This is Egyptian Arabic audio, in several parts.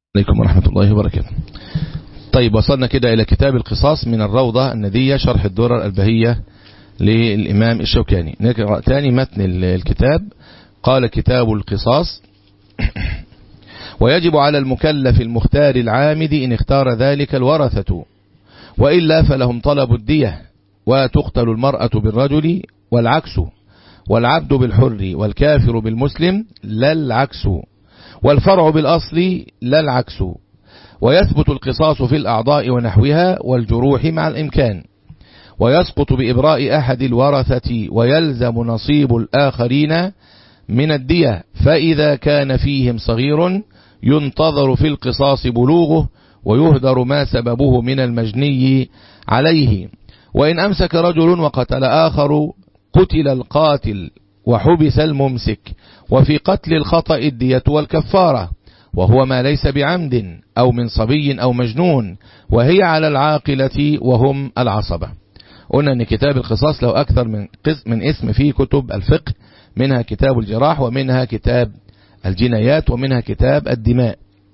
عليكم ورحمة الله وبركاته طيب وصلنا كده إلى كتاب القصاص من الروضة الندية شرح الدرر البهية للإمام الشوكاني نقرأ تاني متن الكتاب قال كتاب القصاص ويجب على المكلف المختار العامد إن اختار ذلك الورثة وإلا فلهم طلب الدية وتقتل المرأة بالرجل والعكس والعبد بالحر والكافر بالمسلم لا العكس والفرع بالأصل لا العكس ويثبت القصاص في الأعضاء ونحوها والجروح مع الإمكان ويسقط بإبراء أحد الورثة ويلزم نصيب الآخرين من الدية فإذا كان فيهم صغير ينتظر في القصاص بلوغه ويهدر ما سببه من المجني عليه وإن أمسك رجل وقتل آخر قتل القاتل وحبس الممسك وفي قتل الخطأ الدية والكفارة وهو ما ليس بعمد أو من صبي أو مجنون وهي على العاقلة وهم العصبة قلنا أن كتاب القصاص له أكثر من, من اسم في كتب الفقه منها كتاب الجراح ومنها كتاب الجنايات ومنها كتاب الدماء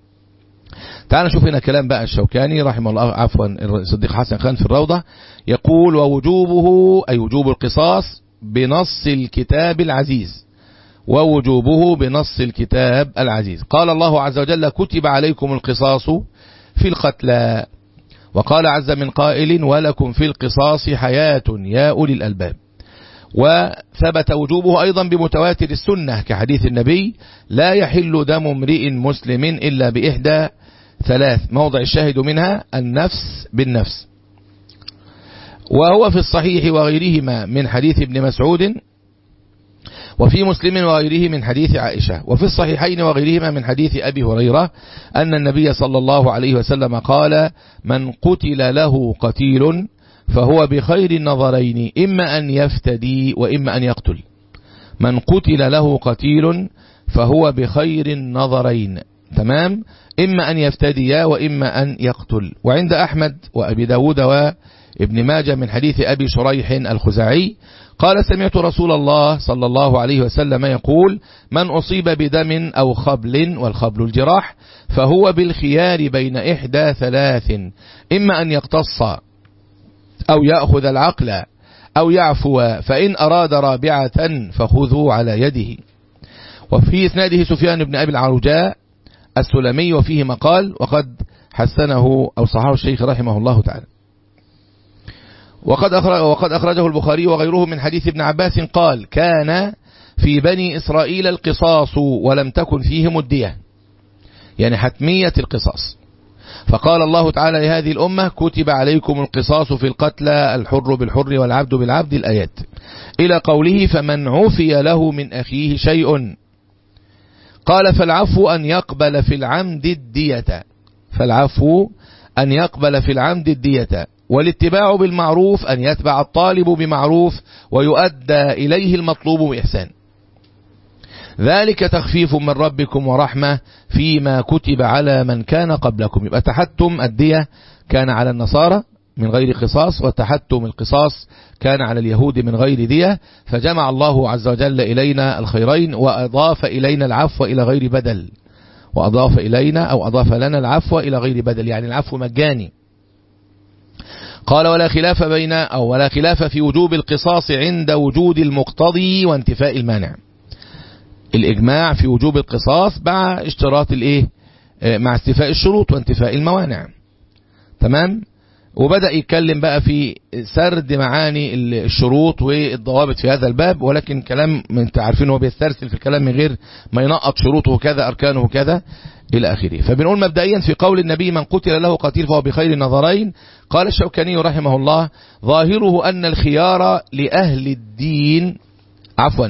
تعال نشوف هنا كلام بقى الشوكاني رحمه الله عفوا الصديق حسن خان في الروضة يقول ووجوبه أي وجوب القصاص بنص الكتاب العزيز ووجوبه بنص الكتاب العزيز قال الله عز وجل كتب عليكم القصاص في القتلى وقال عز من قائل ولكم في القصاص حياة يا أولي الألباب وثبت وجوبه أيضا بمتواتر السنة كحديث النبي لا يحل دم امرئ مسلم إلا بإحدى ثلاث موضع الشاهد منها النفس بالنفس وهو في الصحيح وغيرهما من حديث ابن مسعود وفي مسلم وغيره من حديث عائشة وفي الصحيحين وغيرهما من حديث أبي هريرة أن النبي صلى الله عليه وسلم قال من قتل له قتيل فهو بخير النظرين إما أن يفتدي وإما أن يقتل من قتل له قتيل فهو بخير النظرين تمام إما أن يفتدي وإما أن يقتل وعند أحمد وأبي داود وابن ماجه من حديث أبي شريح الخزاعي قال سمعت رسول الله صلى الله عليه وسلم يقول من أصيب بدم أو خبل والخبل الجراح فهو بالخيار بين إحدى ثلاث إما أن يقتص أو يأخذ العقل أو يعفو فإن أراد رابعة فخذوا على يده وفي إسناده سفيان بن أبي العرجاء السلمي وفيه مقال وقد حسنه أو صححه الشيخ رحمه الله تعالى وقد, أخرج وقد أخرجه البخاري وغيره من حديث ابن عباس قال كان في بني إسرائيل القصاص ولم تكن فيهم الدية يعني حتمية القصاص فقال الله تعالى لهذه الأمة كتب عليكم القصاص في القتلى الحر بالحر والعبد بالعبد الآيات إلى قوله فمن عفي له من أخيه شيء قال فالعفو أن يقبل في العمد الدية فالعفو أن يقبل في العمد الدية والاتباع بالمعروف أن يتبع الطالب بمعروف ويؤدى إليه المطلوب بإحسان ذلك تخفيف من ربكم ورحمة فيما كتب على من كان قبلكم يبقى تحتم الدية كان على النصارى من غير قصاص وتحتم القصاص كان على اليهود من غير دية فجمع الله عز وجل إلينا الخيرين وأضاف إلينا العفو إلى غير بدل وأضاف إلينا أو أضاف لنا العفو إلى غير بدل يعني العفو مجاني قال ولا خلاف بين أو ولا خلاف في وجوب القصاص عند وجود المقتضي وانتفاء المانع الإجماع في وجوب القصاص مع اشتراط الايه مع استفاء الشروط وانتفاء الموانع تمام وبدأ يتكلم بقى في سرد معاني الشروط والضوابط في هذا الباب ولكن كلام انت عارفين هو بيسترسل في الكلام من غير ما ينقط شروطه كذا أركانه كذا إلى آخره فبنقول مبدئيا في قول النبي من قتل له قتيل فهو بخير النظرين قال الشوكاني رحمه الله ظاهره أن الخيار لأهل الدين عفوا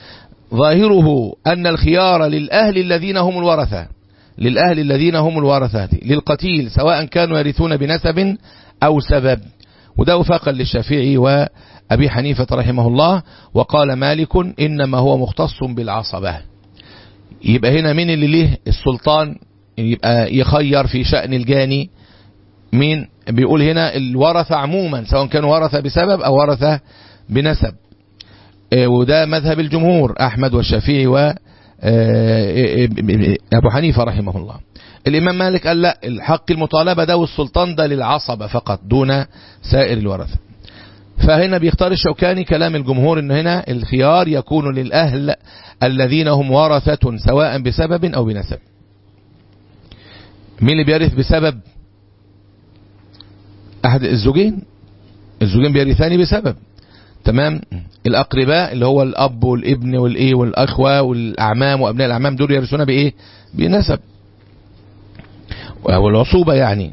ظاهره أن الخيار للأهل الذين هم الورثة للأهل الذين هم الورثة للقتيل سواء كانوا يرثون بنسب أو سبب وده وفاقا للشافعي وأبي حنيفة رحمه الله وقال مالك إنما هو مختص بالعصبة يبقى هنا مين اللي ليه السلطان يبقى يخير في شأن الجاني مين بيقول هنا الورثة عموما سواء كانوا ورثة بسبب أو ورثة بنسب وده مذهب الجمهور أحمد والشافعي وأبو حنيفة رحمه الله الإمام مالك قال لا الحق المطالبة ده والسلطان ده للعصبة فقط دون سائر الورثة فهنا بيختار الشوكاني كلام الجمهور ان هنا الخيار يكون للأهل الذين هم ورثة سواء بسبب أو بنسب مين اللي بيرث بسبب أحد الزوجين الزوجين بيرثان بسبب تمام الأقرباء اللي هو الأب والابن والإيه والأخوة والأعمام وأبناء الأعمام دول يرثون بإيه بنسب والعصوبة يعني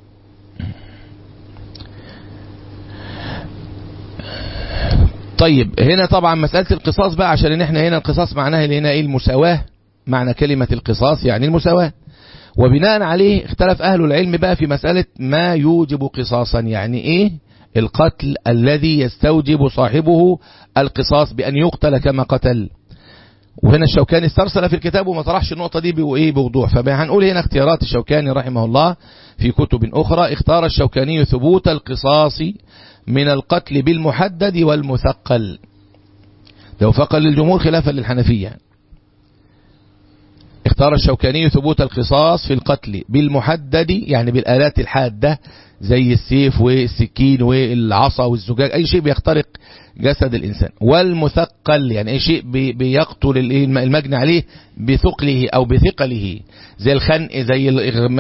طيب هنا طبعا مسألة القصاص بقى عشان احنا هنا القصاص معناها هنا ايه المساواة معنى كلمة القصاص يعني المساواة وبناء عليه اختلف أهل العلم بقى في مسألة ما يوجب قصاصا يعني ايه القتل الذي يستوجب صاحبه القصاص بأن يقتل كما قتل وهنا الشوكاني استرسل في الكتاب وما طرحش النقطة دي بإيه بوضوح فهنقول هنا اختيارات الشوكاني رحمه الله في كتب أخرى اختار الشوكاني ثبوت القصاص من القتل بالمحدد والمثقل ده وفقا للجمهور خلافا للحنفية اختار الشوكاني ثبوت القصاص في القتل بالمحدد يعني بالآلات الحادة زي السيف والسكين والعصا والزجاج أي شيء بيخترق جسد الإنسان والمثقل يعني أي شيء بيقتل المجني عليه بثقله أو بثقله زي الخنق زي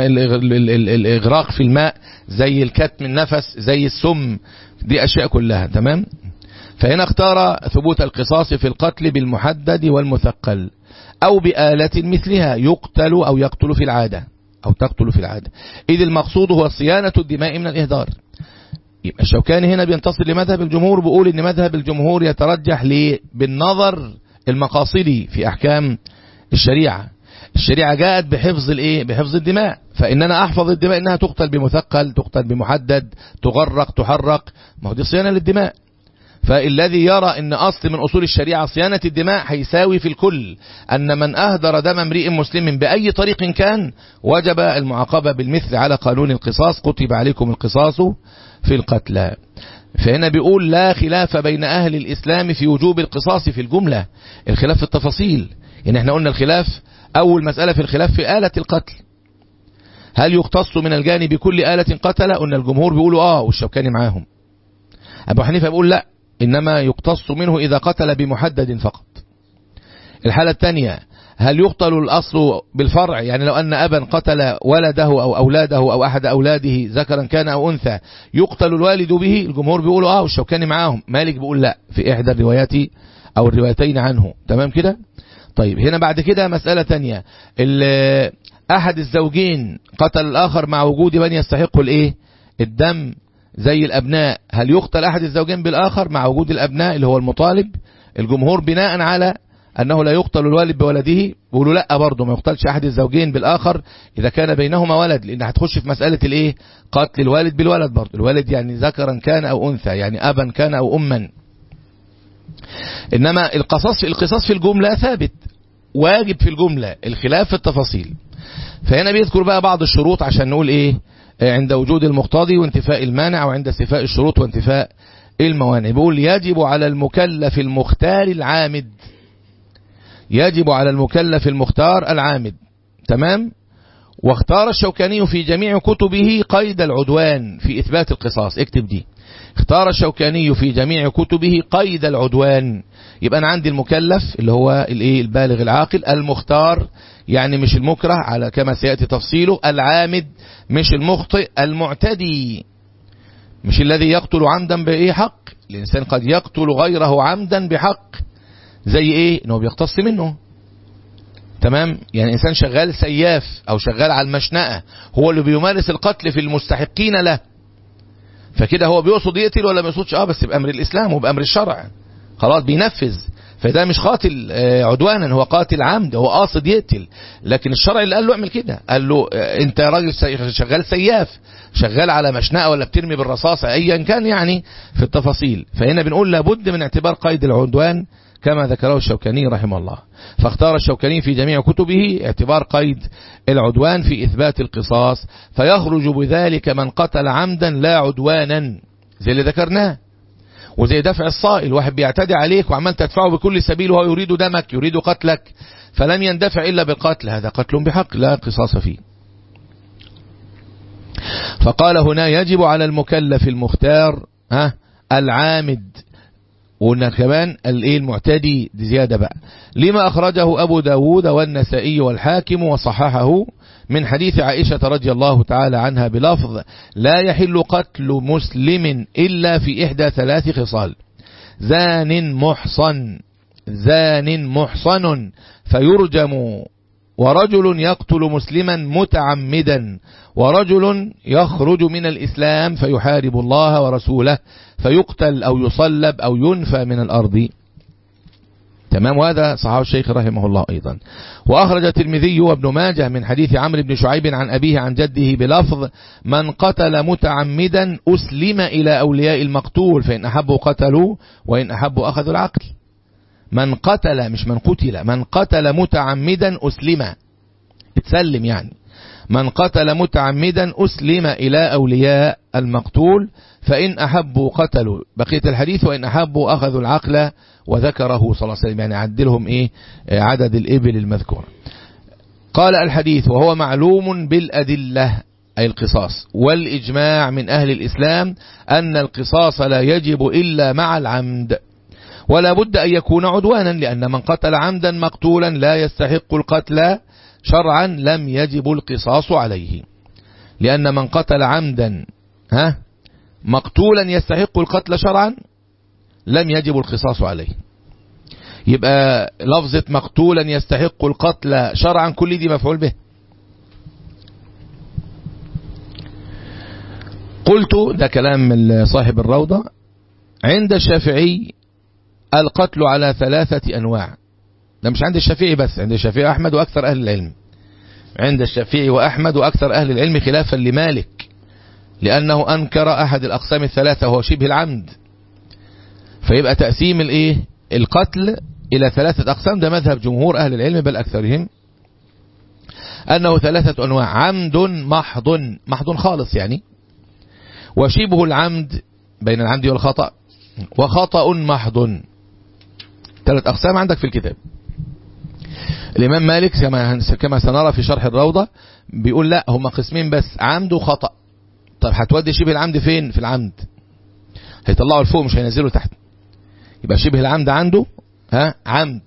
الإغراق في الماء زي الكتم النفس زي السم دي أشياء كلها تمام فهنا اختار ثبوت القصاص في القتل بالمحدد والمثقل أو بآلة مثلها يقتل أو يقتل في العادة أو تقتل في العادة إذ المقصود هو صيانة الدماء من الإهدار يبقى الشوكاني هنا بينتصر لمذهب الجمهور بيقول ان مذهب الجمهور يترجح ليه بالنظر المقاصدي في احكام الشريعة الشريعة جاءت بحفظ الايه بحفظ الدماء فان انا احفظ الدماء انها تقتل بمثقل تقتل بمحدد تغرق تحرق ما هو دي صيانة للدماء فالذي يرى ان اصل من اصول الشريعة صيانة الدماء هيساوي في الكل ان من اهدر دم امرئ مسلم باي طريق كان وجب المعاقبة بالمثل على قانون القصاص كتب عليكم القصاص في القتلى فهنا بيقول لا خلاف بين أهل الإسلام في وجوب القصاص في الجملة الخلاف في التفاصيل يعني احنا قلنا الخلاف أول مسألة في الخلاف في آلة القتل هل يقتص من الجانب كل آلة قتل قلنا الجمهور بيقولوا آه والشوكاني معاهم أبو حنيفة بيقول لا إنما يقتص منه إذا قتل بمحدد فقط الحالة الثانية هل يقتل الأصل بالفرع يعني لو أن أبا قتل ولده أو أولاده أو أحد أولاده ذكرا كان أو أنثى يقتل الوالد به الجمهور بيقولوا آه والشوكاني معاهم مالك بيقول لا في إحدى الروايات أو الروايتين عنه تمام كده طيب هنا بعد كده مسألة تانية أحد الزوجين قتل الآخر مع وجود من يستحق الإيه الدم زي الأبناء هل يقتل أحد الزوجين بالآخر مع وجود الأبناء اللي هو المطالب الجمهور بناء على أنه لا يقتل الوالد بولده بيقولوا لا برضه ما يقتلش أحد الزوجين بالآخر إذا كان بينهما ولد لأن هتخش في مسألة الإيه قتل الوالد بالولد برضه الوالد يعني ذكرا كان أو أنثى يعني أبا كان أو أما إنما القصاص القصاص في الجملة ثابت واجب في الجملة الخلاف في التفاصيل فهنا بيذكر بقى بعض الشروط عشان نقول إيه عند وجود المقتضي وانتفاء المانع وعند استيفاء الشروط وانتفاء الموانع بيقول يجب على المكلف المختار العامد يجب على المكلف المختار العامد تمام واختار الشوكاني في جميع كتبه قيد العدوان في إثبات القصاص اكتب دي اختار الشوكاني في جميع كتبه قيد العدوان يبقى أنا عندي المكلف اللي هو الايه البالغ العاقل المختار يعني مش المكره على كما سيأتي تفصيله العامد مش المخطئ المعتدي مش الذي يقتل عمدا بإيه حق الإنسان قد يقتل غيره عمدا بحق زي ايه انه بيقتص منه تمام يعني انسان شغال سياف او شغال على المشنقة هو اللي بيمارس القتل في المستحقين له فكده هو بيقصد يقتل ولا ما يقصدش اه بس بامر الاسلام وبامر الشرع خلاص بينفذ فده مش قاتل عدوانا هو قاتل عمد هو قاصد يقتل لكن الشرع اللي قال له اعمل كده قال له انت راجل شغال سياف شغال على مشنقة ولا بترمي بالرصاصة ايا كان يعني في التفاصيل فهنا بنقول لابد من اعتبار قيد العدوان كما ذكره الشوكاني رحمه الله فاختار الشوكاني في جميع كتبه اعتبار قيد العدوان في إثبات القصاص فيخرج بذلك من قتل عمدا لا عدوانا زي اللي ذكرناه وزي دفع الصائل واحد بيعتدي عليك وعمال تدفعه بكل سبيل وهو يريد دمك يريد قتلك فلم يندفع إلا بالقتل هذا قتل بحق لا قصاص فيه فقال هنا يجب على المكلف المختار ها العامد وقلنا كمان الايه المعتدي دي زيادة بقى لما أخرجه أبو داود والنسائي والحاكم وصححه من حديث عائشة رضي الله تعالى عنها بلفظ لا يحل قتل مسلم إلا في إحدى ثلاث خصال زان محصن زان محصن فيرجم ورجل يقتل مسلما متعمدا ورجل يخرج من الإسلام فيحارب الله ورسوله فيقتل أو يصلب أو ينفى من الأرض تمام وهذا صحابه الشيخ رحمه الله أيضا وأخرج الترمذي وابن ماجه من حديث عمرو بن شعيب عن أبيه عن جده بلفظ من قتل متعمدا أسلم إلى أولياء المقتول فإن أحبوا قتلوا وإن أحبوا أخذوا العقل من قتل مش من قتل من قتل متعمدا أسلم اتسلم يعني من قتل متعمدا أسلم إلى أولياء المقتول فإن أحبوا قتلوا بقية الحديث وإن أحبوا أخذوا العقل وذكره صلى الله عليه وسلم يعني عدلهم إيه عدد الإبل المذكور قال الحديث وهو معلوم بالأدلة أي القصاص والإجماع من أهل الإسلام أن القصاص لا يجب إلا مع العمد ولا بد أن يكون عدوانا لأن من قتل عمدا مقتولا لا يستحق القتل شرعا لم يجب القصاص عليه لأن من قتل عمدا ها مقتولا يستحق القتل شرعا لم يجب القصاص عليه يبقى لفظة مقتولا يستحق القتل شرعا كل دي مفعول به قلت ده كلام صاحب الروضة عند الشافعي القتل على ثلاثة أنواع ده مش عند الشافعي بس عند الشافعي أحمد وأكثر أهل العلم عند الشافعي وأحمد وأكثر أهل العلم خلافا لمالك لأنه أنكر أحد الأقسام الثلاثة وهو شبه العمد فيبقى تقسيم الإيه القتل إلى ثلاثة أقسام ده مذهب جمهور أهل العلم بل أكثرهم أنه ثلاثة أنواع عمد محض محض خالص يعني وشبه العمد بين العمد والخطأ وخطأ محض ثلاث أقسام عندك في الكتاب الإمام مالك كما كما سنرى في شرح الروضة بيقول لا هما قسمين بس عمد وخطأ طب هتودي شبه العمد فين في العمد هيطلعوا لفوق مش هينزلوا تحت يبقى شبه العمد عنده ها عمد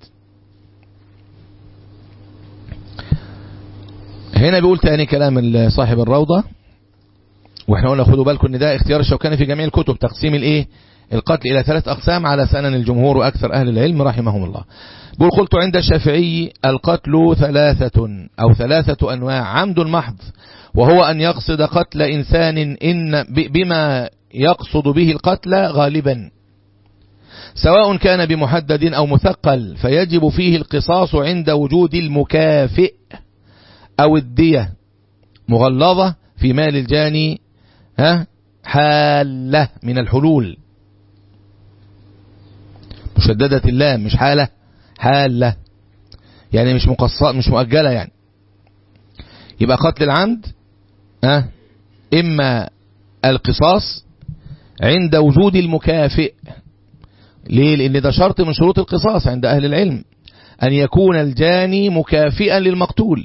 هنا بيقول تاني كلام صاحب الروضة واحنا قلنا خدوا بالكم ان ده اختيار الشوكاني في جميع الكتب تقسيم الايه القتل الى ثلاث اقسام على سنن الجمهور واكثر اهل العلم رحمهم الله بيقول قلت عند الشافعي القتل ثلاثة او ثلاثة انواع عمد محض وهو ان يقصد قتل انسان ان بما يقصد به القتل غالبا سواء كان بمحدد او مثقل فيجب فيه القصاص عند وجود المكافئ او الدية مغلظة في مال الجاني ها حالة من الحلول مشددة اللام مش حالة حالة يعني مش مقصة مش مؤجلة يعني يبقى قتل العمد ها إما القصاص عند وجود المكافئ ليه لأن ده شرط من شروط القصاص عند أهل العلم أن يكون الجاني مكافئا للمقتول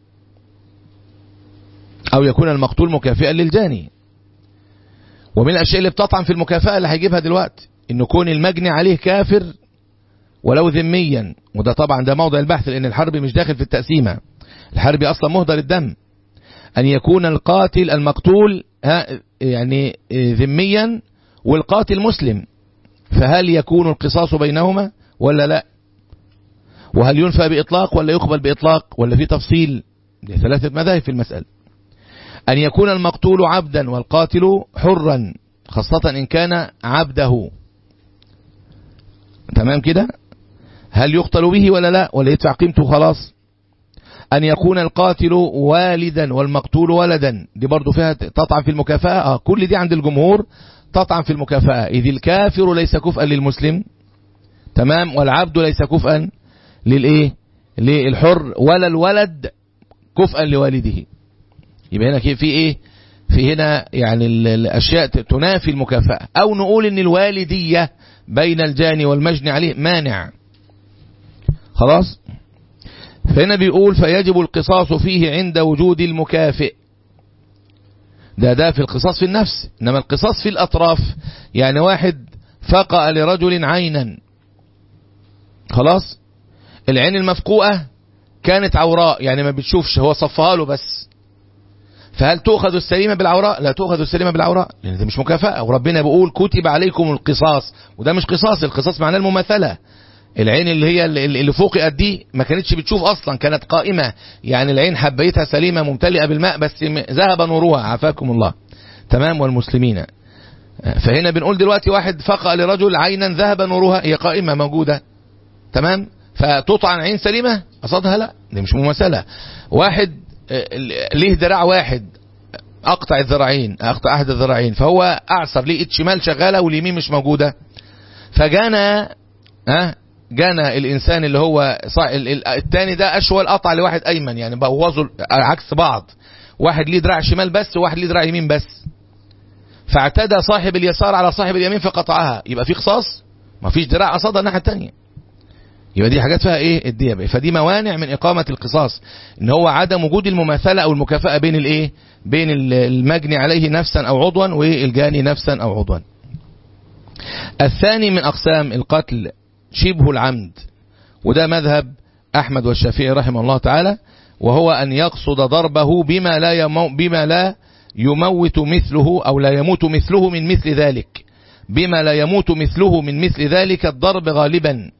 أو يكون المقتول مكافئا للجاني ومن الأشياء اللي بتطعن في المكافأة اللي هيجيبها دلوقتي إن كون المجني عليه كافر ولو ذميا وده طبعا ده موضع البحث لأن الحرب مش داخل في التقسيمة الحرب أصلا مهدر الدم أن يكون القاتل المقتول يعني ذميا والقاتل مسلم فهل يكون القصاص بينهما ولا لا وهل ينفى بإطلاق ولا يقبل بإطلاق ولا في تفصيل دي ثلاثة مذاهب في المسألة أن يكون المقتول عبدا والقاتل حرا خاصة إن كان عبده تمام كده هل يقتل به ولا لا ولا يدفع قيمته خلاص أن يكون القاتل والدا والمقتول ولدا دي برضو فيها تطعن في المكافأة آه كل دي عند الجمهور تطعن في المكافأة إذ الكافر ليس كفءا للمسلم تمام والعبد ليس كفءا للإيه للحر ولا الولد كفءا لوالده يبقى هنا في ايه في هنا يعني الاشياء تنافي المكافأة او نقول ان الوالدية بين الجاني والمجني عليه مانع خلاص فهنا بيقول فيجب القصاص فيه عند وجود المكافئ ده ده في القصاص في النفس إنما القصاص في الأطراف يعني واحد فقأ لرجل عينا خلاص العين المفقوءة كانت عوراء يعني ما بتشوفش هو صفها له بس فهل تؤخذ السليمة بالعوراء لا تؤخذ السليمة بالعوراء لأن دي مش مكافأة وربنا بيقول كتب عليكم القصاص وده مش قصاص القصاص معناه المماثلة العين اللي هي اللي فوقئت دي ما كانتش بتشوف اصلا كانت قائمة يعني العين حبيتها سليمة ممتلئة بالماء بس ذهب نورها عافاكم الله تمام والمسلمين فهنا بنقول دلوقتي واحد فقأ لرجل عينا ذهب نورها هي قائمة موجودة تمام فتطعن عين سليمة قصدها لا دي مش مماثلة واحد ليه دراع واحد اقطع الذراعين اقطع احد الذراعين فهو اعصر ليه ايد شمال شغالة واليمين مش موجودة فجانا ها جانا الانسان اللي هو صع... التاني ده اشول قطع لواحد ايمن يعني بوظوا عكس بعض واحد ليه دراع شمال بس وواحد ليه دراع يمين بس فاعتدى صاحب اليسار على صاحب اليمين فقطعها يبقى في قصاص ما فيش دراع قصادها الناحيه الثانيه يبقى دي حاجات فيها ايه الديه فدي موانع من اقامه القصاص ان هو عدم وجود المماثله او المكافاه بين الايه بين المجني عليه نفسا او عضوا والجاني نفسا او عضوا الثاني من اقسام القتل شبه العمد وده مذهب أحمد والشافعي رحمه الله تعالى وهو أن يقصد ضربه بما لا يمو بما لا يموت مثله أو لا يموت مثله من مثل ذلك بما لا يموت مثله من مثل ذلك الضرب غالبا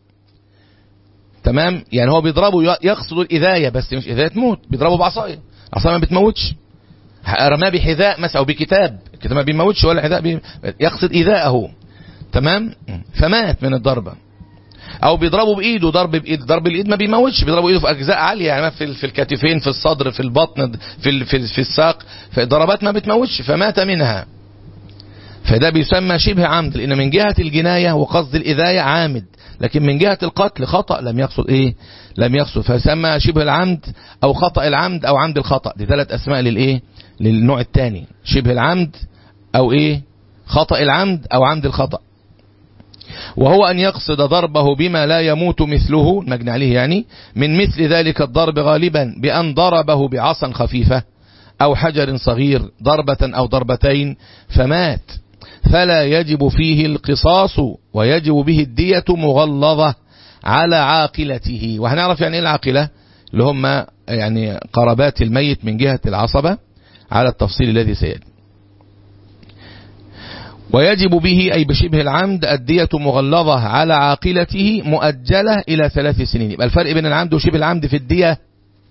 تمام يعني هو بيضربه يقصد الإذاية بس مش إذاية موت بيضربه بعصاية عصاية ما بتموتش رماه بحذاء مثلا أو بكتاب الكتاب ما بيموتش ولا حذاء بي... يقصد إذاءه تمام فمات من الضربة او بيضربه بايده ضرب بايد ضرب الايد ما بيموتش بيضربه ايده في اجزاء عاليه يعني في في الكتفين في الصدر في البطن في في, في الساق فالضربات ما بتموتش فمات منها فده بيسمى شبه عمد لان من جهه الجنايه وقصد الاذايه عامد لكن من جهه القتل خطا لم يقصد ايه لم يقصد فسمى شبه العمد او خطا العمد او عمد الخطا دي ثلاث اسماء للايه للنوع الثاني شبه العمد او ايه خطا العمد او عمد الخطا وهو أن يقصد ضربه بما لا يموت مثله المجني عليه يعني من مثل ذلك الضرب غالبا بأن ضربه بعصا خفيفة أو حجر صغير ضربة أو ضربتين فمات فلا يجب فيه القصاص ويجب به الدية مغلظة على عاقلته وهنعرف يعني ايه العاقلة اللي هم يعني قربات الميت من جهة العصبة على التفصيل الذي سيأتي ويجب به أي بشبه العمد الدية مغلظة على عاقلته مؤجلة إلى ثلاث سنين يبقى الفرق بين العمد وشبه العمد في الدية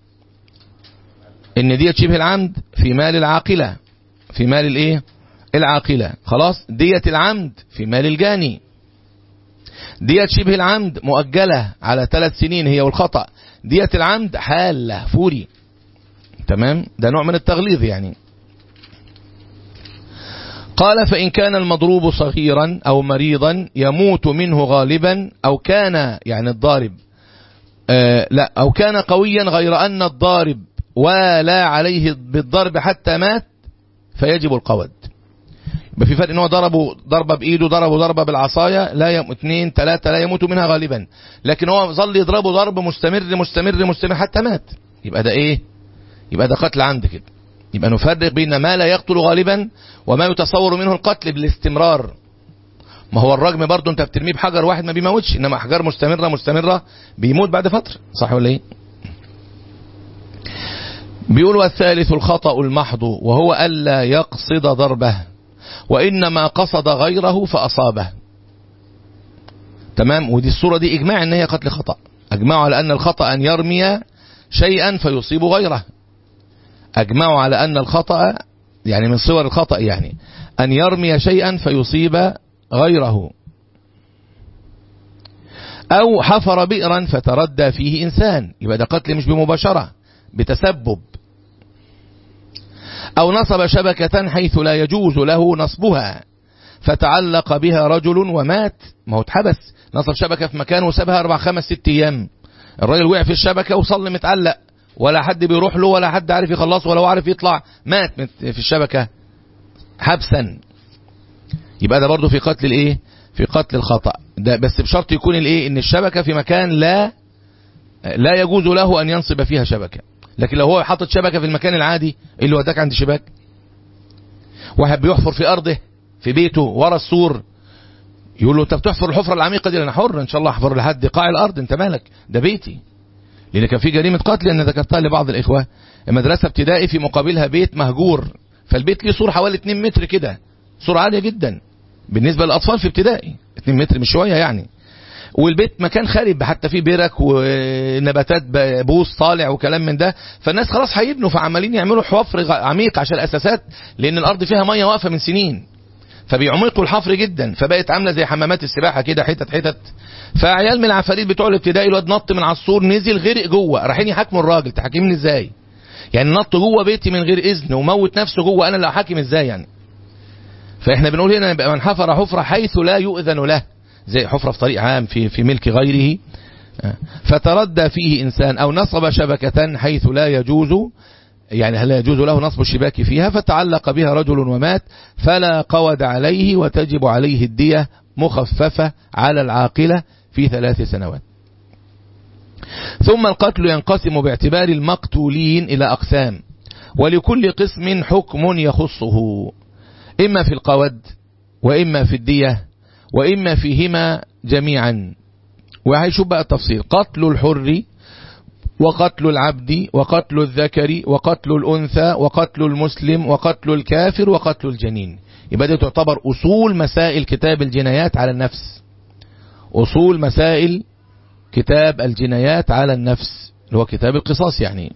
إن دية شبه العمد في مال العاقلة في مال الإيه العاقلة خلاص دية العمد في مال الجاني دية شبه العمد مؤجلة على ثلاث سنين هي والخطأ دية العمد حالة فوري تمام ده نوع من التغليظ يعني قال فإن كان المضروب صغيرا أو مريضا يموت منه غالبا أو كان يعني الضارب آه لا أو كان قويا غير أن الضارب ولا عليه بالضرب حتى مات فيجب القود يبقى في فرق ان هو ضربه ضربه بايده ضربه ضربه بالعصايه لا يم... اثنين ثلاثه لا يموت منها غالبا لكن هو ظل يضربه ضرب مستمر مستمر مستمر حتى مات يبقى ده ايه يبقى ده قتل عمد كده يبقى نفرق بين ما لا يقتل غالبا وما يتصور منه القتل بالاستمرار ما هو الرجم برضه انت بترميه بحجر واحد ما بيموتش انما احجار مستمره مستمره بيموت بعد فتره صح ولا ايه بيقول والثالث الخطأ المحض وهو ألا يقصد ضربه وإنما قصد غيره فأصابه تمام ودي الصورة دي إجماع أن هي قتل خطأ أجمعوا على أن الخطأ أن يرمي شيئا فيصيب غيره أجمعوا على أن الخطأ يعني من صور الخطأ يعني أن يرمي شيئا فيصيب غيره أو حفر بئرا فتردى فيه إنسان يبقى ده قتل مش بمباشرة بتسبب أو نصب شبكة حيث لا يجوز له نصبها فتعلق بها رجل ومات ما هو اتحبس نصب شبكة في مكان وسابها أربع خمس ست أيام الراجل وقع في الشبكة وصل متعلق ولا حد بيروح له ولا حد عارف يخلصه ولا هو عارف يطلع مات في الشبكة حبسا يبقى ده برضه في قتل الايه في قتل الخطأ ده بس بشرط يكون الايه ان الشبكة في مكان لا لا يجوز له ان ينصب فيها شبكة لكن لو هو حاطط شبكة في المكان العادي اللي وداك عند شباك واحد بيحفر في أرضه في بيته ورا السور يقول له انت بتحفر الحفرة العميقة دي انا حر ان شاء الله احفر لحد قاع الارض انت مالك ده بيتي لان كان في جريمة قتل انا ذكرتها لبعض الاخوة المدرسة ابتدائي في مقابلها بيت مهجور فالبيت ليه سور حوالي 2 متر كده سور عالية جدا بالنسبة للاطفال في ابتدائي 2 متر مش شوية يعني والبيت مكان خارب حتى فيه برك ونباتات بوص طالع وكلام من ده فالناس خلاص هيبنوا فعمالين يعملوا حفر عميق عشان الاساسات لان الارض فيها ميه واقفه من سنين فبيعمقوا الحفر جدا فبقت عامله زي حمامات السباحه كده حتت حتت فعيال من العفاريت بتوع الابتدائي الواد نط من على السور نزل غرق جوه رايحين يحاكموا الراجل تحاكمني ازاي يعني نط جوه بيتي من غير اذن وموت نفسه جوه انا اللي احاكم ازاي يعني فاحنا بنقول هنا يبقى من حفر حفره حيث لا يؤذن له زي حفره في طريق عام في في ملك غيره فتردى فيه انسان او نصب شبكه حيث لا يجوز يعني هل يجوز له نصب الشباك فيها فتعلق بها رجل ومات فلا قود عليه وتجب عليه الدية مخففة على العاقلة في ثلاث سنوات ثم القتل ينقسم باعتبار المقتولين إلى أقسام ولكل قسم حكم يخصه إما في القود وإما في الدية وإما فيهما جميعا وهيشوف بقى التفصيل قتل الحر وقتل العبد وقتل الذكر وقتل الأنثى وقتل المسلم وقتل الكافر وقتل الجنين يبقى دي تعتبر أصول مسائل كتاب الجنايات على النفس أصول مسائل كتاب الجنايات على النفس اللي هو كتاب القصاص يعني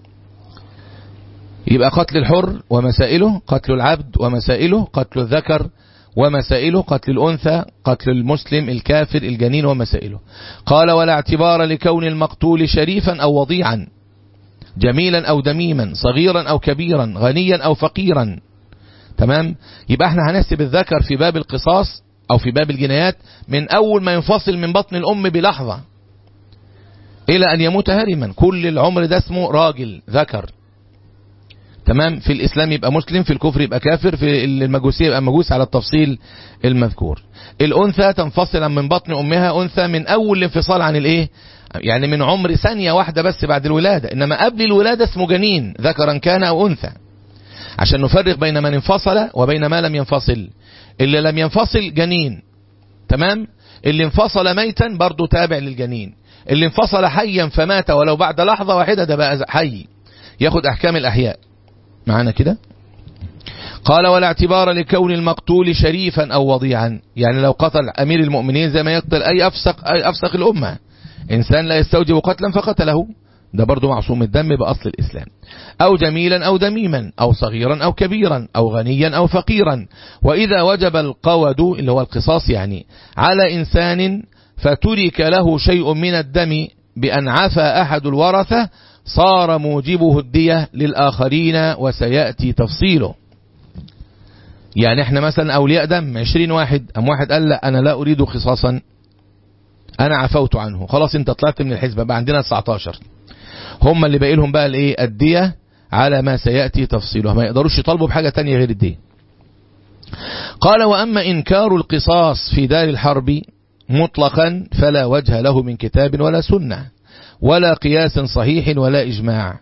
يبقى قتل الحر ومسائله قتل العبد ومسائله قتل الذكر ومسائله قتل الأنثى قتل المسلم الكافر الجنين ومسائله قال ولا اعتبار لكون المقتول شريفا أو وضيعا جميلا أو دميما صغيرا أو كبيرا غنيا أو فقيرا تمام يبقى احنا هنحسب الذكر في باب القصاص أو في باب الجنايات من أول ما ينفصل من بطن الأم بلحظة إلى أن يموت هرما كل العمر ده اسمه راجل ذكر تمام في الإسلام يبقى مسلم في الكفر يبقى كافر في المجوسية يبقى مجوس على التفصيل المذكور الأنثى تنفصل من بطن أمها أنثى من أول الانفصال عن الإيه يعني من عمر ثانية واحدة بس بعد الولادة إنما قبل الولادة اسمه جنين ذكرا كان أو أنثى عشان نفرق بين من انفصل وبين ما لم ينفصل اللي لم ينفصل جنين تمام اللي انفصل ميتا برضه تابع للجنين اللي انفصل حيا فمات ولو بعد لحظة واحدة ده بقى حي ياخد أحكام الأحياء معانا كده قال ولا اعتبار لكون المقتول شريفا أو وضيعا يعني لو قتل أمير المؤمنين زي ما يقتل أي أفسق, أي أفسق الأمة إنسان لا يستوجب قتلا فقتله ده برضو معصوم الدم بأصل الإسلام أو جميلا أو دميما أو صغيرا أو كبيرا أو غنيا أو فقيرا وإذا وجب القود اللي هو القصاص يعني على إنسان فترك له شيء من الدم بأن عفى أحد الورثة صار موجبه الدية للآخرين وسيأتي تفصيله يعني احنا مثلا أولياء دم عشرين واحد أم واحد قال لا أنا لا أريد قصاصا أنا عفوت عنه خلاص انت طلعت من الحزبة بقى عندنا 19 هم اللي باقي لهم بقى الايه الدية على ما سيأتي تفصيله ما يقدروش يطالبوا بحاجة تانية غير الدية قال وأما إنكار القصاص في دار الحرب مطلقا فلا وجه له من كتاب ولا سنة ولا قياس صحيح ولا إجماع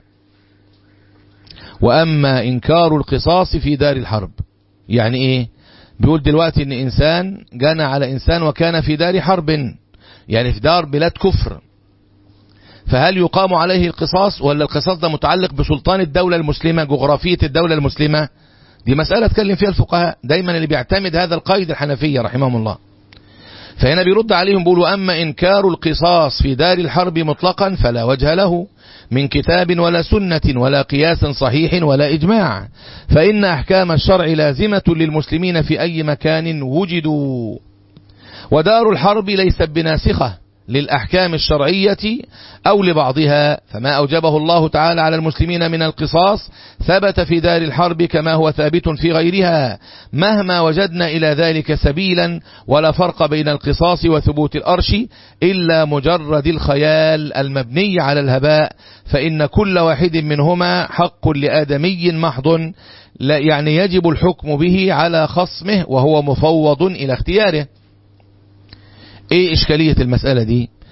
وأما إنكار القصاص في دار الحرب يعني إيه بيقول دلوقتي إن إنسان جنى على إنسان وكان في دار حرب يعني في دار بلاد كفر فهل يقام عليه القصاص ولا القصاص ده متعلق بسلطان الدولة المسلمة جغرافية الدولة المسلمة دي مسألة اتكلم فيها الفقهاء دايما اللي بيعتمد هذا القيد الحنفية رحمهم الله فهنا بيرد عليهم بيقول أما إنكار القصاص في دار الحرب مطلقا فلا وجه له من كتاب ولا سنة ولا قياس صحيح ولا إجماع فإن أحكام الشرع لازمة للمسلمين في أي مكان وجدوا ودار الحرب ليست بناسخة للأحكام الشرعية أو لبعضها فما أوجبه الله تعالى على المسلمين من القصاص ثبت في دار الحرب كما هو ثابت في غيرها مهما وجدنا إلى ذلك سبيلا ولا فرق بين القصاص وثبوت الأرش إلا مجرد الخيال المبني على الهباء فإن كل واحد منهما حق لآدمي محض لا يعني يجب الحكم به على خصمه وهو مفوض إلى اختياره ايه اشكالية المسألة دي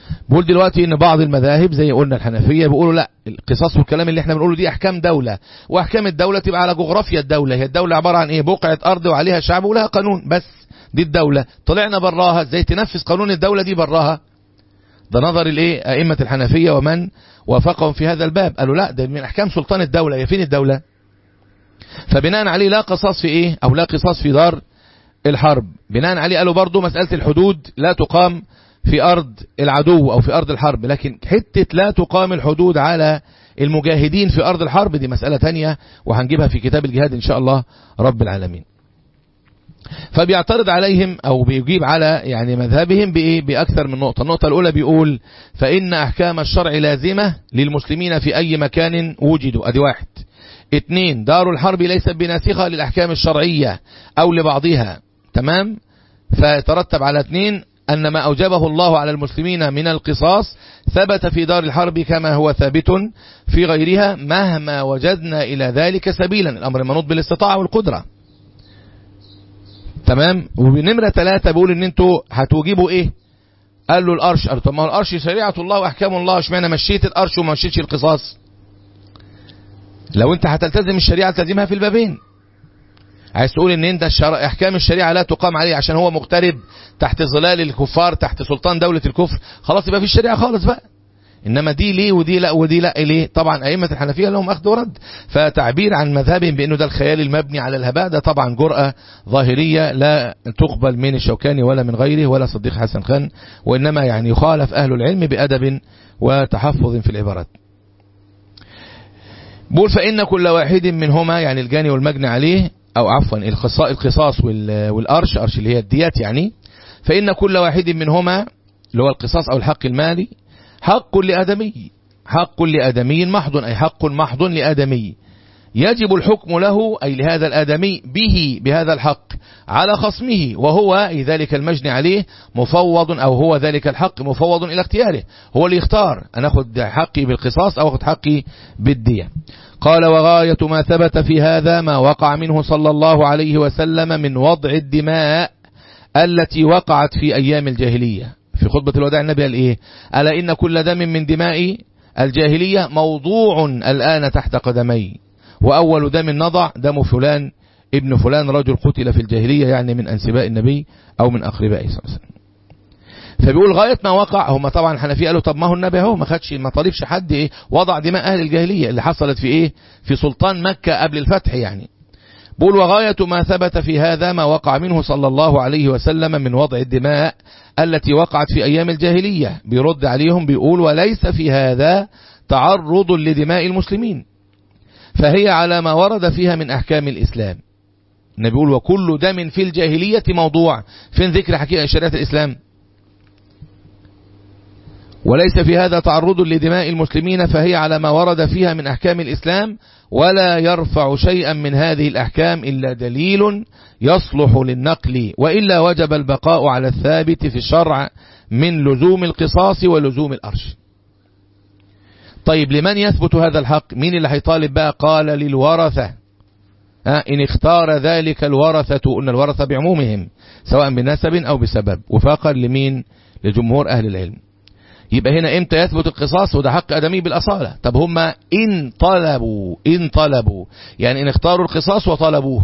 بقول دلوقتي ان بعض المذاهب زي قلنا الحنفية بيقولوا لا القصاص والكلام اللي احنا بنقوله دي احكام دولة واحكام الدولة تبقى على جغرافيا الدولة هي الدولة عبارة عن ايه بقعة ارض وعليها شعب ولها قانون بس دي الدولة طلعنا براها ازاي تنفذ قانون الدولة دي براها ده نظر الايه ائمة الحنفية ومن وافقهم في هذا الباب قالوا لا ده من احكام سلطان الدولة هي فين الدولة فبناء عليه لا قصاص في ايه او لا قصاص في دار الحرب بناء عليه قالوا برضو مسألة الحدود لا تقام في أرض العدو أو في أرض الحرب لكن حتة لا تقام الحدود على المجاهدين في أرض الحرب دي مسألة تانية وهنجيبها في كتاب الجهاد إن شاء الله رب العالمين فبيعترض عليهم أو بيجيب على يعني مذهبهم بإيه بأكثر من نقطة النقطة الأولى بيقول فإن أحكام الشرع لازمة للمسلمين في أي مكان وجدوا أدي واحد اتنين دار الحرب ليست بناسخة للأحكام الشرعية أو لبعضها تمام فيترتب على اتنين أن ما أوجبه الله على المسلمين من القصاص ثبت في دار الحرب كما هو ثابت في غيرها مهما وجدنا إلى ذلك سبيلا الأمر منوط بالاستطاعة والقدرة تمام وبنمرة ثلاثة بيقول ان انتوا هتوجبوا ايه قال له القرش قال له طب ما هو القرش شريعة الله واحكام الله اشمعنى مشيت القرش وما مشيتش القصاص لو انت هتلتزم الشريعة تلزمها في البابين عايز تقول ان انت الشر... احكام الشريعة لا تقام عليه عشان هو مغترب تحت ظلال الكفار تحت سلطان دولة الكفر خلاص يبقى في الشريعة خالص بقى انما دي ليه ودي لا ودي لا ليه طبعا ائمه الحنفيه لهم اخذ ورد فتعبير عن مذهبهم بانه ده الخيال المبني على الهباء ده طبعا جرأه ظاهريه لا تقبل من الشوكاني ولا من غيره ولا صديق حسن خان وانما يعني يخالف اهل العلم بادب وتحفظ في العبارات بقول فان كل واحد منهما يعني الجاني والمجني عليه او عفوا القصاص والارش ارش اللي هي الديات يعني فان كل واحد منهما اللي هو القصاص او الحق المالي حق لآدمي حق لآدمي محض أي حق محض لآدمي يجب الحكم له أي لهذا الآدمي به بهذا الحق على خصمه وهو ذلك المجني عليه مفوض أو هو ذلك الحق مفوض إلى اختياره هو اللي يختار أنا أخذ حقي بالقصاص أو أخذ حقي بالدية قال وغاية ما ثبت في هذا ما وقع منه صلى الله عليه وسلم من وضع الدماء التي وقعت في أيام الجاهلية في خطبة الوداع النبي قال إيه ألا إن كل دم من دماء الجاهلية موضوع الآن تحت قدمي وأول دم نضع دم فلان ابن فلان رجل قتل في الجاهلية يعني من أنسباء النبي أو من أقربائه صلى الله عليه وسلم فبيقول غاية ما وقع هم طبعا الحنفية قالوا طب ما هو النبي اهو ما خدش ما طالبش حد ايه وضع دماء اهل الجاهلية اللي حصلت في ايه في سلطان مكة قبل الفتح يعني بقول وغاية ما ثبت في هذا ما وقع منه صلى الله عليه وسلم من وضع الدماء التي وقعت في أيام الجاهلية بيرد عليهم بيقول وليس في هذا تعرض لدماء المسلمين فهي على ما ورد فيها من أحكام الإسلام النبي يقول وكل دم في الجاهلية موضوع فين ذكر حقيقة شريعة الإسلام وليس في هذا تعرض لدماء المسلمين فهي على ما ورد فيها من أحكام الإسلام ولا يرفع شيئا من هذه الأحكام إلا دليل يصلح للنقل وإلا وجب البقاء على الثابت في الشرع من لزوم القصاص ولزوم الأرش طيب لمن يثبت هذا الحق مين اللي هيطالب بقى قال للورثة إن اختار ذلك الورثة أن الورثة بعمومهم سواء بنسب أو بسبب وفاقا لمين لجمهور أهل العلم يبقى هنا امتى يثبت القصاص وده حق ادمي بالاصاله طب هم ان طلبوا ان طلبوا يعني ان اختاروا القصاص وطلبوه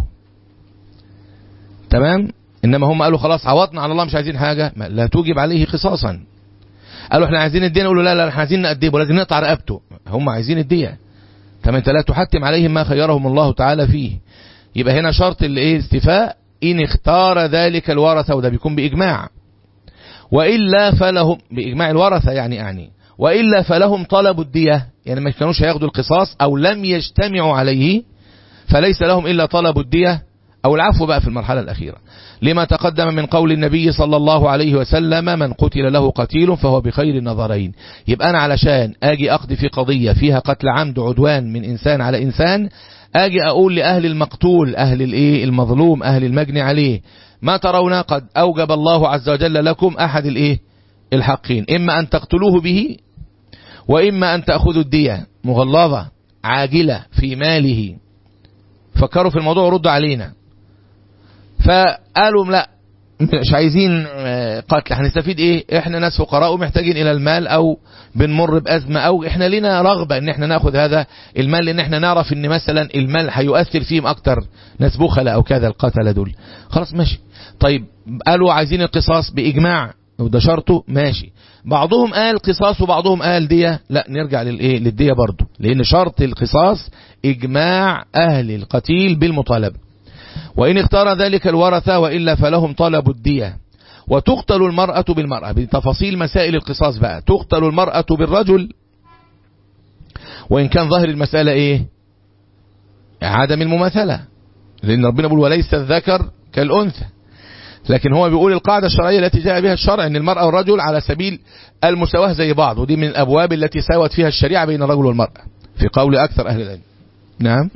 تمام انما هم قالوا خلاص عوضنا على الله مش عايزين حاجه لا توجب عليه قصاصا قالوا احنا عايزين الدين يقولوا لا لا احنا عايزين نأدبه لازم نقطع رقبته هم عايزين الدية طب انت لا تحتم عليهم ما خيرهم الله تعالى فيه يبقى هنا شرط الايه استفاء ان اختار ذلك الورثه وده بيكون باجماع وإلا فلهم بإجماع الورثة يعني أعني وإلا فلهم طلب الدية يعني ما كانوش هياخدوا القصاص أو لم يجتمعوا عليه فليس لهم إلا طلب الدية أو العفو بقى في المرحلة الأخيرة لما تقدم من قول النبي صلى الله عليه وسلم من قتل له قتيل فهو بخير النظرين يبقى أنا علشان أجي أقضي في قضية فيها قتل عمد عدوان من إنسان على إنسان أجي أقول لأهل المقتول أهل الإيه المظلوم أهل المجني عليه ما ترون قد أوجب الله عز وجل لكم أحد الإيه الحقين إما أن تقتلوه به وإما أن تأخذوا الدية مغلظة عاجلة في ماله فكروا في الموضوع ورد علينا فقالوا لا مش عايزين قتل هنستفيد ايه احنا ناس فقراء ومحتاجين الى المال او بنمر بازمه او احنا لنا رغبه ان احنا ناخد هذا المال لان احنا نعرف ان مثلا المال هيؤثر فيهم اكتر ناس بخلة او كذا القتله دول خلاص ماشي طيب قالوا عايزين القصاص باجماع وده شرطه ماشي بعضهم قال قصاص وبعضهم قال دية لا نرجع للايه للدية برضه لان شرط القصاص اجماع اهل القتيل بالمطالبه وإن اختار ذلك الورثة وإلا فلهم طلب الدية وتقتل المرأة بالمرأة بتفاصيل مسائل القصاص بقى تقتل المرأة بالرجل وإن كان ظاهر المسألة إيه عدم المماثلة لأن ربنا بيقول وليس الذكر كالأنثى لكن هو بيقول القاعدة الشرعية التي جاء بها الشرع أن المرأة والرجل على سبيل المساواة زي بعض ودي من الأبواب التي ساوت فيها الشريعة بين الرجل والمرأة في قول أكثر أهل العلم نعم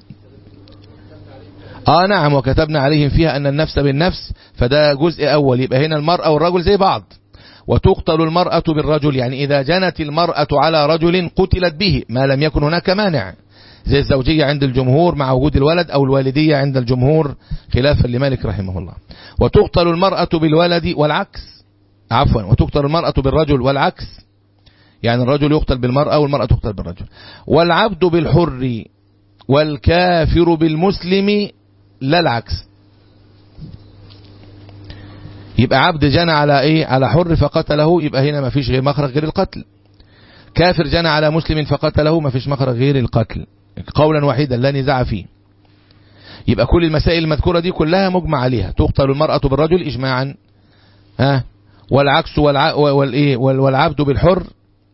اه نعم وكتبنا عليهم فيها ان النفس بالنفس فده جزء اول يبقى هنا المرأة والرجل زي بعض وتقتل المرأة بالرجل يعني اذا جنت المرأة على رجل قتلت به ما لم يكن هناك مانع زي الزوجية عند الجمهور مع وجود الولد او الوالدية عند الجمهور خلافا لمالك رحمه الله وتقتل المرأة بالولد والعكس عفوا وتقتل المرأة بالرجل والعكس يعني الرجل يقتل بالمرأة والمرأة تقتل بالرجل والعبد بالحر والكافر بالمسلم لا العكس يبقى عبد جنى على ايه على حر فقتله يبقى هنا ما فيش غير مخرج غير القتل كافر جنى على مسلم فقتله ما فيش مخرج غير القتل قولا واحدا لا نزاع فيه يبقى كل المسائل المذكورة دي كلها مجمع عليها تقتل المرأة بالرجل إجماعا ها والعكس والع... والإيه والعبد بالحر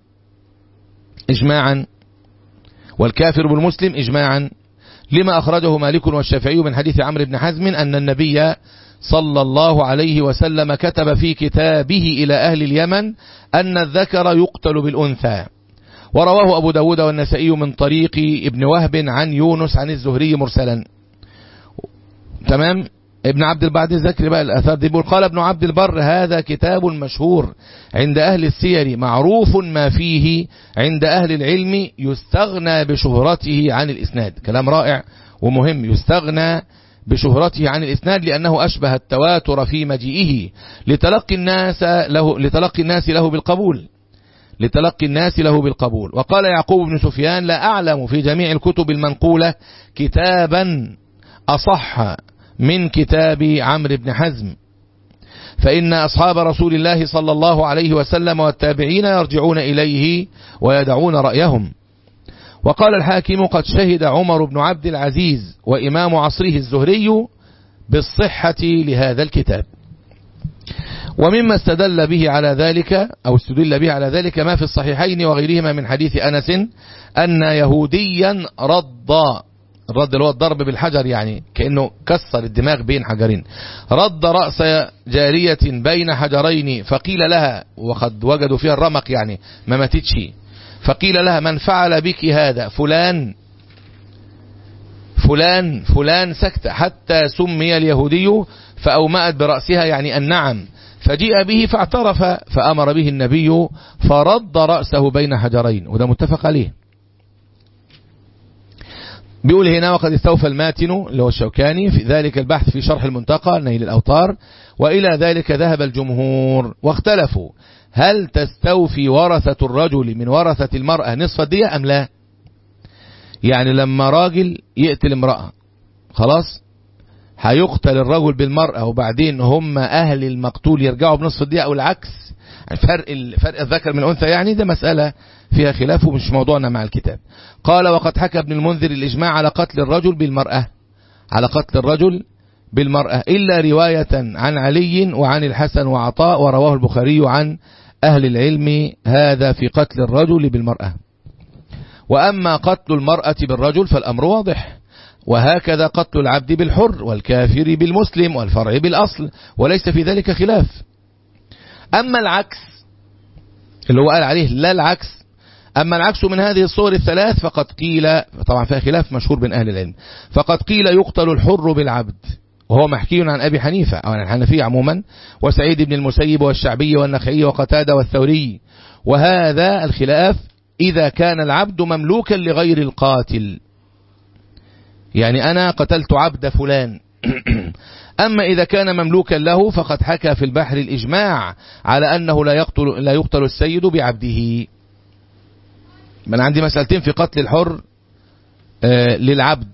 إجماعا والكافر بالمسلم إجماعا لما أخرجه مالك والشافعي من حديث عمرو بن حزم أن النبي صلى الله عليه وسلم كتب في كتابه إلى أهل اليمن أن الذكر يقتل بالأنثى ورواه أبو داود والنسائي من طريق ابن وهب عن يونس عن الزهري مرسلا تمام ابن عبد البعد ذكر بقى الأثار دي بيقول قال ابن عبد البر هذا كتاب مشهور عند أهل السير معروف ما فيه عند أهل العلم يستغنى بشهرته عن الإسناد كلام رائع ومهم يستغنى بشهرته عن الإسناد لأنه أشبه التواتر في مجيئه لتلقي الناس له لتلقي الناس له بالقبول لتلقي الناس له بالقبول وقال يعقوب بن سفيان لا أعلم في جميع الكتب المنقولة كتابا أصح من كتاب عمرو بن حزم فإن أصحاب رسول الله صلى الله عليه وسلم والتابعين يرجعون إليه ويدعون رأيهم وقال الحاكم قد شهد عمر بن عبد العزيز وإمام عصره الزهري بالصحة لهذا الكتاب ومما استدل به على ذلك أو استدل به على ذلك ما في الصحيحين وغيرهما من حديث أنس أن يهوديا رد الرد اللي هو الضرب بالحجر يعني كأنه كسر الدماغ بين حجرين رد رأس جارية بين حجرين فقيل لها وقد وجدوا فيها الرمق يعني ما ماتتش فقيل لها من فعل بك هذا فلان فلان فلان سكت حتى سمي اليهودي فأومأت برأسها يعني النعم فجيء به فاعترف فأمر به النبي فرد رأسه بين حجرين وده متفق عليه بيقول هنا وقد استوفى الماتن اللي هو الشوكاني في ذلك البحث في شرح المنتقى نيل الأوطار وإلى ذلك ذهب الجمهور واختلفوا هل تستوفي ورثة الرجل من ورثة المرأة نصف الدية أم لا يعني لما راجل يقتل امرأة خلاص هيقتل الرجل بالمرأة وبعدين هم أهل المقتول يرجعوا بنصف الدية أو العكس فرق فرق الذكر من الأنثى يعني ده مسألة فيها خلاف ومش موضوعنا مع الكتاب قال وقد حكى ابن المنذر الإجماع على قتل الرجل بالمرأة على قتل الرجل بالمرأة إلا رواية عن علي وعن الحسن وعطاء ورواه البخاري عن أهل العلم هذا في قتل الرجل بالمرأة وأما قتل المرأة بالرجل فالأمر واضح وهكذا قتل العبد بالحر والكافر بالمسلم والفرع بالأصل وليس في ذلك خلاف أما العكس اللي هو قال عليه لا العكس أما العكس من هذه الصور الثلاث فقد قيل طبعا فيها خلاف مشهور بين أهل العلم فقد قيل يقتل الحر بالعبد وهو محكي عن أبي حنيفة أو عن الحنفية عموما وسعيد بن المسيب والشعبي والنخعي وقتادة والثوري وهذا الخلاف إذا كان العبد مملوكا لغير القاتل يعني أنا قتلت عبد فلان أما إذا كان مملوكا له فقد حكى في البحر الإجماع على أنه لا يقتل, لا يقتل السيد بعبده من عندي مسألتين في قتل الحر آه للعبد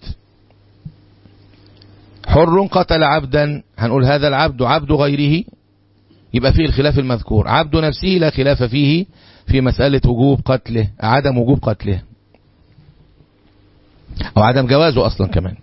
حر قتل عبدا هنقول هذا العبد عبد غيره يبقى فيه الخلاف المذكور عبد نفسه لا خلاف فيه في مسألة وجوب قتله عدم وجوب قتله أو عدم جوازه أصلا كمان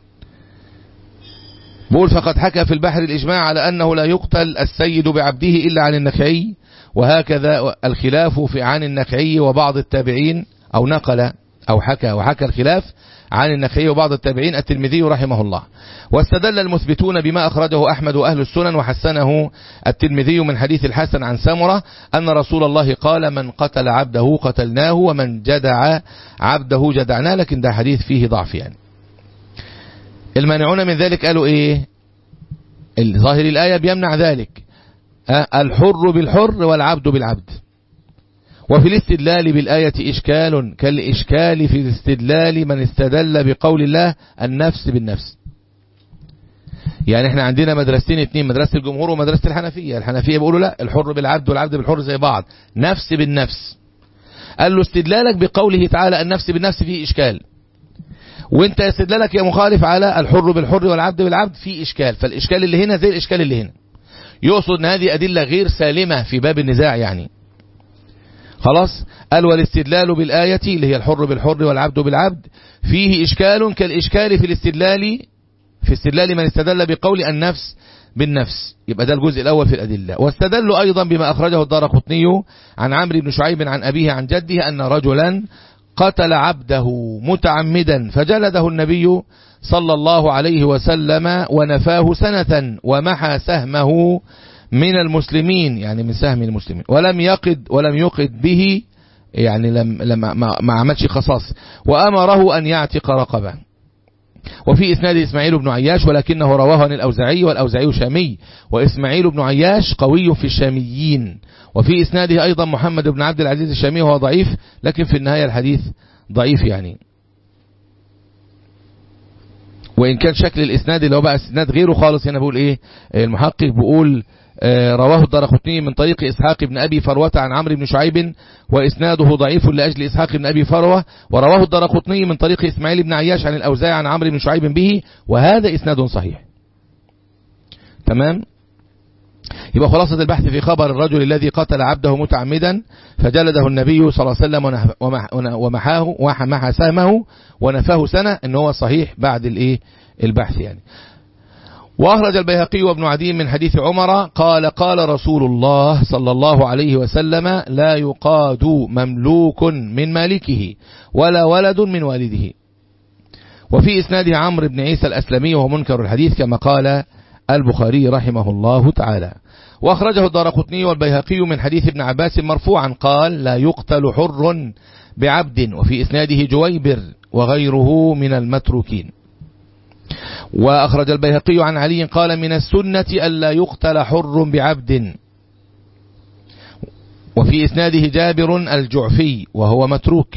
بقول فقد حكى في البحر الإجماع على أنه لا يقتل السيد بعبده إلا عن النخعي وهكذا الخلاف في عن النخعي وبعض التابعين أو نقل أو حكى وحكى الخلاف عن النخعي وبعض التابعين الترمذي رحمه الله واستدل المثبتون بما أخرجه أحمد وأهل السنن وحسنه الترمذي من حديث الحسن عن سمرة أن رسول الله قال من قتل عبده قتلناه ومن جدع عبده جدعناه لكن ده حديث فيه ضعف يعني المانعون من ذلك قالوا ايه ظاهر الآية بيمنع ذلك الحر بالحر والعبد بالعبد وفي الاستدلال بالآية إشكال كالإشكال في الاستدلال من استدل بقول الله النفس بالنفس يعني احنا عندنا مدرستين اتنين مدرسة الجمهور ومدرسة الحنفية الحنفية بيقولوا لا الحر بالعبد والعبد بالحر زي بعض نفس بالنفس قال له استدلالك بقوله تعالى النفس بالنفس فيه إشكال وانت استدلالك يا مخالف على الحر بالحر والعبد بالعبد فيه إشكال فالإشكال اللي هنا زي الإشكال اللي هنا يقصد ان هذه أدلة غير سالمة في باب النزاع يعني خلاص قال والاستدلال بالآية اللي هي الحر بالحر والعبد بالعبد فيه إشكال كالإشكال في الاستدلال في استدلال من استدل بقول النفس بالنفس يبقى ده الجزء الأول في الأدلة واستدلوا أيضا بما أخرجه الدار قطني عن عمرو بن شعيب عن أبيه عن جده أن رجلا قتل عبده متعمدا فجلده النبي صلى الله عليه وسلم ونفاه سنة ومحى سهمه من المسلمين يعني من سهم المسلمين ولم يقد ولم يقد به يعني لم لما ما, ما عملش قصاص وأمره أن يعتق رقبة وفي إسناد إسماعيل بن عياش ولكنه رواه عن الأوزعي والأوزعي شامي وإسماعيل بن عياش قوي في الشاميين وفي إسناده أيضا محمد بن عبد العزيز الشامي وهو ضعيف لكن في النهاية الحديث ضعيف يعني وإن كان شكل الإسناد اللي هو بقى إسناد غيره خالص هنا بقول إيه المحقق بيقول رواه الدرقطني من طريق إسحاق بن أبي فروة عن عمرو بن شعيب وإسناده ضعيف لأجل إسحاق بن أبي فروة ورواه الدرقطني من طريق إسماعيل بن عياش عن الأوزاع عن عمرو بن شعيب به وهذا إسناد صحيح تمام يبقى خلاصة البحث في خبر الرجل الذي قتل عبده متعمدا فجلده النبي صلى الله عليه وسلم ومحاه ومحى سامه ونفاه سنة ان هو صحيح بعد الايه البحث يعني وأخرج البيهقي وابن عدي من حديث عمر قال قال رسول الله صلى الله عليه وسلم لا يقاد مملوك من مالكه ولا ولد من والده وفي إسناد عمرو بن عيسى الأسلمي وهو منكر الحديث كما قال البخاري رحمه الله تعالى وأخرجه الدارقطني والبيهقي من حديث ابن عباس مرفوعا قال لا يقتل حر بعبد وفي إسناده جويبر وغيره من المتروكين وأخرج البيهقي عن علي قال من السنة ألا يقتل حر بعبد وفي إسناده جابر الجعفي وهو متروك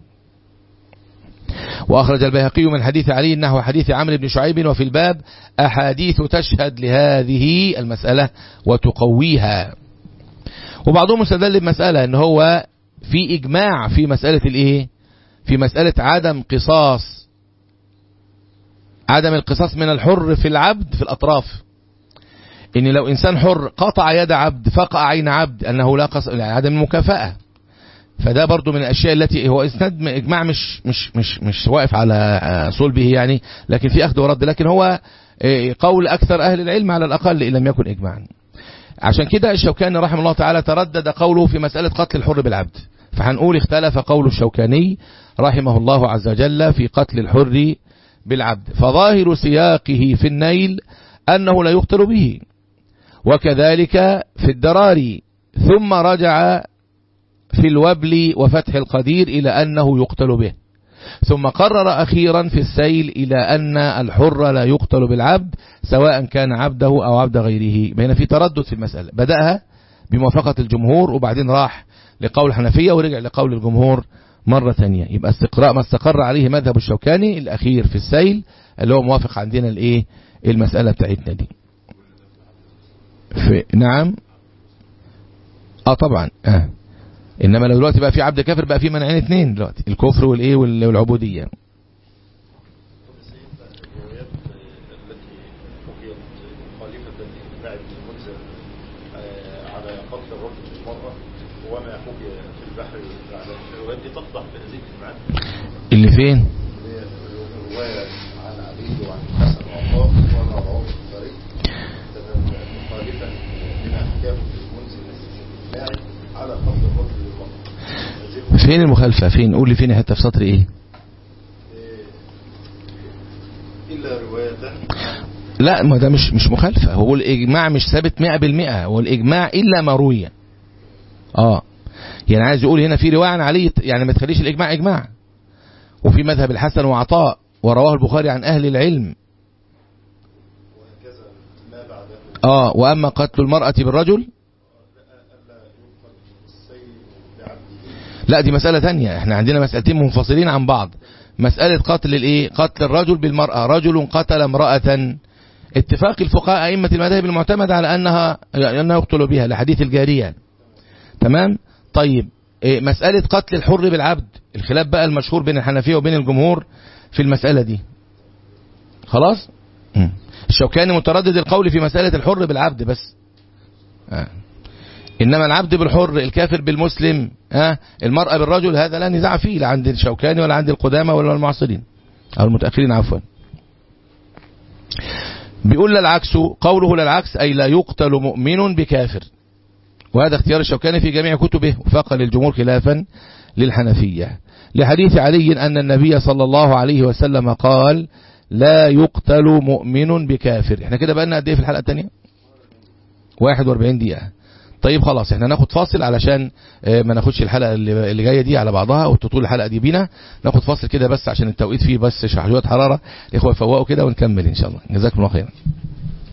وأخرج البيهقي من حديث علي أنه حديث عمرو بن شعيب وفي الباب أحاديث تشهد لهذه المسألة وتقويها وبعضهم استدل بمسألة أن هو في إجماع في مسألة الإيه في مسألة عدم قصاص عدم القصاص من الحر في العبد في الأطراف إن لو إنسان حر قطع يد عبد فقع عين عبد أنه لا قص... عدم المكافأة فده برضو من الأشياء التي هو إسناد إجماع مش مش مش مش واقف على صلبه يعني لكن في أخذ ورد لكن هو قول أكثر أهل العلم على الأقل إن لم يكن إجماعا عشان كده الشوكاني رحمه الله تعالى تردد قوله في مسألة قتل الحر بالعبد فهنقول اختلف قول الشوكاني رحمه الله عز وجل في قتل الحر بالعبد فظاهر سياقه في النيل أنه لا يقتل به وكذلك في الدراري ثم رجع في الوبل وفتح القدير إلى أنه يقتل به ثم قرر أخيرا في السيل إلى أن الحر لا يقتل بالعبد سواء كان عبده أو عبد غيره بين في تردد في المسألة بدأها بموافقة الجمهور وبعدين راح لقول الحنفية ورجع لقول الجمهور مرة ثانية يبقى استقراء ما استقر عليه مذهب الشوكاني الأخير في السيل اللي هو موافق عندنا الايه المسألة بتاعتنا دي في نعم اه طبعا اه انما لو دلوقتي بقى في عبد كافر بقى في منعين اثنين دلوقتي الكفر والايه والعبودية الروايات التي حكيت مخالفة لإتباع ابن المنذر آه، على قتل الرجل والمرأة وما حكي في البحر على الروايات دي تقطع في هذه الإجماعات اللي فين اللي هي الرواية عن علي وعن الحسن وعطاء وعن رواه البخاري مخالفا لما حكاه ابن المنذر الاجتماعي على قتل الرجل والمرأة هذه فين المخالفة فين قول لي فين حتى في سطر ايه إلا رواية لا ما ده مش مش مخالفة هو الإجماع مش ثابت 100% هو الإجماع إلا ما روي اه يعني عايز يقول هنا في رواية عن علي يعني ما تخليش الإجماع إجماع وفي مذهب الحسن وعطاء ورواه البخاري عن أهل العلم وهكذا ما بعده اه وأما قتل المرأة بالرجل ألا ينقل السيد بعبده لا دي مسألة تانية احنا عندنا مسألتين منفصلين عن بعض مسألة قتل الايه قتل الرجل بالمرأة رجل قتل امرأة اتفاق الفقهاء أئمة المذاهب المعتمدة على أنها أنه يقتل بها لحديث الجارية تمام طيب إيه مسألة قتل الحر بالعبد الخلاف بقى المشهور بين الحنفية وبين الجمهور في المسألة دي خلاص مم. الشوكاني متردد القول في مسألة الحر بالعبد بس آه. إنما العبد بالحر الكافر بالمسلم ها المرأة بالرجل هذا لا نزاع فيه لا عند الشوكاني ولا عند القدامى ولا المعاصرين أو المتأخرين عفوا بيقول للعكس قوله للعكس أي لا يقتل مؤمن بكافر وهذا اختيار الشوكاني في جميع كتبه وفاق للجمهور خلافا للحنفية لحديث علي أن النبي صلى الله عليه وسلم قال لا يقتل مؤمن بكافر احنا كده بقى قد ايه في الحلقة الثانية 41 دقيقة طيب خلاص احنا ناخد فاصل علشان اه ما ناخدش الحلقة اللي اللي جاية دي على بعضها وتطول الحلقة دي بينا ناخد فاصل كده بس عشان التوقيت فيه بس شوية حرارة الاخوة يفوقوا كده ونكمل ان شاء الله جزاكم الله خيرا